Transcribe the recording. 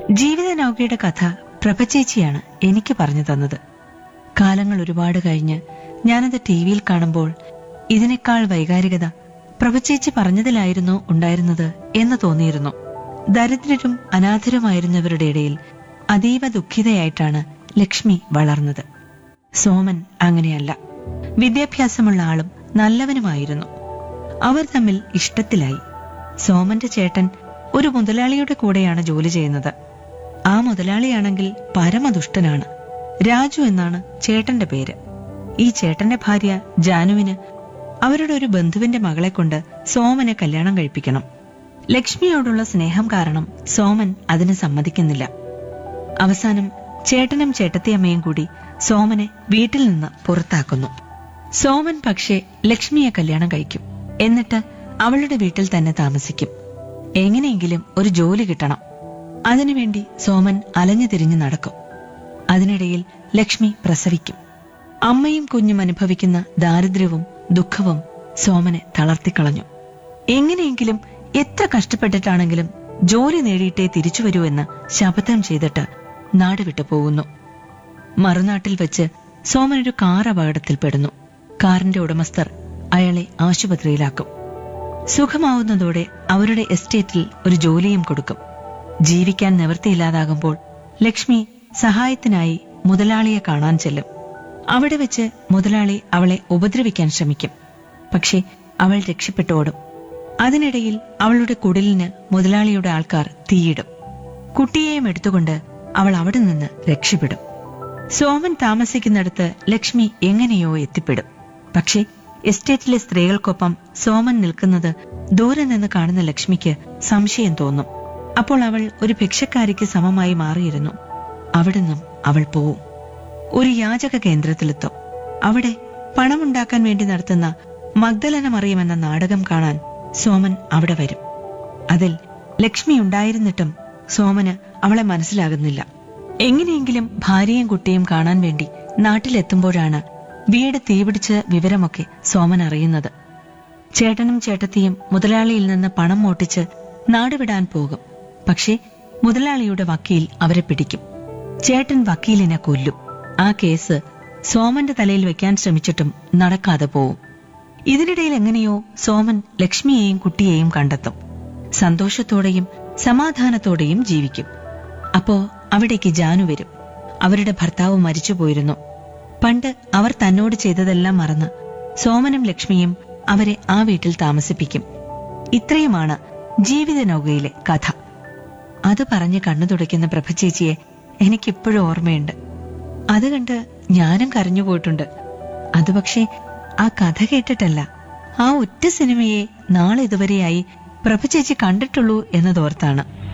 ജീവിത നൗകയുടെ കഥ പ്രഭചേച്ചിയാണ് എനിക്ക് പറഞ്ഞു തന്നത് കാലങ്ങൾ ഒരുപാട് കഴിഞ്ഞ് ഞാനത് ടി വിയിൽ കാണുമ്പോൾ ഇതിനേക്കാൾ വൈകാരികത പ്രഭചേച്ചി പറഞ്ഞതിലായിരുന്നു ഉണ്ടായിരുന്നത് എന്ന് തോന്നിയിരുന്നു ദരിദ്രരും അനാഥരുമായിരുന്നവരുടെ ഇടയിൽ അതീവ ദുഃഖിതയായിട്ടാണ് ലക്ഷ്മി വളർന്നത് സോമൻ അങ്ങനെയല്ല വിദ്യാഭ്യാസമുള്ള ആളും നല്ലവനുമായിരുന്നു അവർ തമ്മിൽ ഇഷ്ടത്തിലായി സോമന്റെ ചേട്ടൻ ഒരു മുതലാളിയുടെ കൂടെയാണ് ജോലി ചെയ്യുന്നത് ആ മുതലാളിയാണെങ്കിൽ പരമദുഷ്ടനാണ് രാജു എന്നാണ് ചേട്ടന്റെ പേര് ഈ ചേട്ടന്റെ ഭാര്യ ജാനുവിന് അവരുടെ ഒരു ബന്ധുവിന്റെ മകളെ കൊണ്ട് സോമനെ കല്യാണം കഴിപ്പിക്കണം ലക്ഷ്മിയോടുള്ള സ്നേഹം കാരണം സോമൻ അതിന് സമ്മതിക്കുന്നില്ല അവസാനം ചേട്ടനും ചേട്ടത്തിയമ്മയും കൂടി സോമനെ വീട്ടിൽ നിന്ന് പുറത്താക്കുന്നു സോമൻ പക്ഷേ ലക്ഷ്മിയെ കല്യാണം കഴിക്കും എന്നിട്ട് അവളുടെ വീട്ടിൽ തന്നെ താമസിക്കും എങ്ങനെയെങ്കിലും ഒരു ജോലി കിട്ടണം അതിനുവേണ്ടി സോമൻ അലഞ്ഞു തിരിഞ്ഞു നടക്കും അതിനിടയിൽ ലക്ഷ്മി പ്രസവിക്കും അമ്മയും കുഞ്ഞും അനുഭവിക്കുന്ന ദാരിദ്ര്യവും ദുഃഖവും സോമനെ തളർത്തിക്കളഞ്ഞു എങ്ങനെയെങ്കിലും എത്ര കഷ്ടപ്പെട്ടിട്ടാണെങ്കിലും ജോലി നേടിയിട്ടേ തിരിച്ചു വരൂ എന്ന് ശപഥം ചെയ്തിട്ട് നാട് വിട്ടു പോകുന്നു മറുനാട്ടിൽ വെച്ച് സോമൻ ഒരു കാർ അപകടത്തിൽപ്പെടുന്നു കാറിന്റെ ഉടമസ്ഥർ അയാളെ ആശുപത്രിയിലാക്കും സുഖമാവുന്നതോടെ അവരുടെ എസ്റ്റേറ്റിൽ ഒരു ജോലിയും കൊടുക്കും ജീവിക്കാൻ നിവൃത്തിയില്ലാതാകുമ്പോൾ ലക്ഷ്മി സഹായത്തിനായി മുതലാളിയെ കാണാൻ ചെല്ലും അവിടെ വെച്ച് മുതലാളി അവളെ ഉപദ്രവിക്കാൻ ശ്രമിക്കും പക്ഷെ അവൾ രക്ഷപ്പെട്ടോടും അതിനിടയിൽ അവളുടെ കുടിലിന് മുതലാളിയുടെ ആൾക്കാർ തീയിടും കുട്ടിയെയും എടുത്തുകൊണ്ട് അവൾ അവിടെ നിന്ന് രക്ഷപ്പെടും സോമൻ താമസിക്കുന്നിടത്ത് ലക്ഷ്മി എങ്ങനെയോ എത്തിപ്പെടും പക്ഷേ എസ്റ്റേറ്റിലെ സ്ത്രീകൾക്കൊപ്പം സോമൻ നിൽക്കുന്നത് ദൂരെ നിന്ന് കാണുന്ന ലക്ഷ്മിക്ക് സംശയം തോന്നും അപ്പോൾ അവൾ ഒരു ഭിക്ഷക്കാരിക്ക് സമമായി മാറിയിരുന്നു അവിടുന്നും അവൾ പോവും ഒരു യാചക കേന്ദ്രത്തിലെത്തും അവിടെ പണമുണ്ടാക്കാൻ വേണ്ടി നടത്തുന്ന മഗ്ദലന മറിയുമെന്ന നാടകം കാണാൻ സോമൻ അവിടെ വരും അതിൽ ലക്ഷ്മി ഉണ്ടായിരുന്നിട്ടും സോമന് അവളെ മനസ്സിലാകുന്നില്ല എങ്ങനെയെങ്കിലും ഭാര്യയും കുട്ടിയും കാണാൻ വേണ്ടി നാട്ടിലെത്തുമ്പോഴാണ് വീട് തീപിടിച്ച വിവരമൊക്കെ സോമൻ അറിയുന്നത് ചേട്ടനും ചേട്ടത്തിയും മുതലാളിയിൽ നിന്ന് പണം മോട്ടിച്ച് നാടുവിടാൻ പോകും പക്ഷേ മുതലാളിയുടെ വക്കീൽ അവരെ പിടിക്കും ചേട്ടൻ വക്കീലിനെ കൊല്ലും ആ കേസ് സോമന്റെ തലയിൽ വെക്കാൻ ശ്രമിച്ചിട്ടും നടക്കാതെ പോവും ഇതിനിടയിൽ എങ്ങനെയോ സോമൻ ലക്ഷ്മിയെയും കുട്ടിയെയും കണ്ടെത്തും സന്തോഷത്തോടെയും സമാധാനത്തോടെയും ജീവിക്കും അപ്പോ അവിടേക്ക് ജാനു വരും അവരുടെ ഭർത്താവ് മരിച്ചുപോയിരുന്നു പണ്ട് അവർ തന്നോട് ചെയ്തതെല്ലാം മറന്ന് സോമനും ലക്ഷ്മിയും അവരെ ആ വീട്ടിൽ താമസിപ്പിക്കും ഇത്രയുമാണ് ജീവിത നൗകയിലെ കഥ അത് പറഞ്ഞ് കണ്ണു തുടയ്ക്കുന്ന പ്രഭചേച്ചിയെ എനിക്കിപ്പോഴും ഓർമ്മയുണ്ട് അത് കണ്ട് ഞാനും കരഞ്ഞുപോയിട്ടുണ്ട് അത് പക്ഷേ ആ കഥ കേട്ടിട്ടല്ല ആ ഒറ്റ സിനിമയെ നാളെ ഇതുവരെയായി പ്രഭചേച്ചി കണ്ടിട്ടുള്ളൂ എന്നതോർത്താണ്